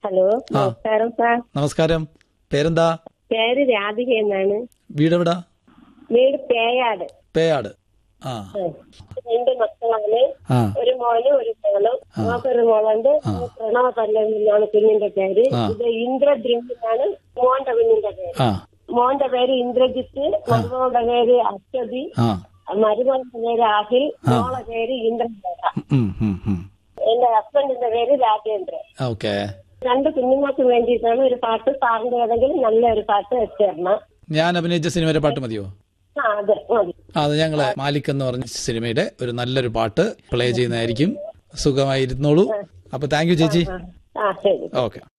Hello നമസ്കാരം sir നമസ്കാരം പേരെന്താ പേര് രാധിക എന്നാണ് വീടെവിടാ വീട് പേയാട് പേയാട് ആ രണ്ട് മക്കളാണ് ആ ഒരു മോനും ഒരു മോളും മോക്കൊരു മോളുണ്ട് പ്രണവ പല്ലവി എന്നാണ് കുഞ്ഞിന്റെ പേര് ആ. ഇത് ഇന്ദ്രദ്രിംഗ് എന്നാണ് മോന്റെ കുഞ്ഞിന്റെ പേര് ആ മോന്റെ പേര് ഇന്ദ്രജിത്ത് മരുമകളുടെ പേര് അശ്വതി ആ മരുമകളുടെ പേര് അഖിൽ മോളെ പേര് ഇന്ദ്രജേത ഉം, ഉം, ഉം. എന്റെ ഹസ്ബൻഡിന്റെ പേര് രാജേന്ദ്രൻ ഓക്കെ രണ്ട് കുഞ്ഞുങ്ങൾക്ക് വേണ്ടിയിട്ടാണ് ഒരു പാട്ട് സാറിന്റെ ഏതെങ്കിലും നല്ലൊരു പാട്ട് വെച്ചേരണം ഞാൻ അഭിനയിച്ച സിനിമയുടെ പാട്ട് മതിയോ ആ അതെ മതി ആ, അത് ഞങ്ങള് മാലിക് എന്ന് പറഞ്ഞ സിനിമയുടെ ഒരു നല്ലൊരു പാട്ട് പ്ലേ ചെയ്യുന്നതായിരിക്കും സുഖമായിരുന്നോളൂ അപ്പൊ താങ്ക് യു ചേച്ചി ആ ശരി ഓക്കെ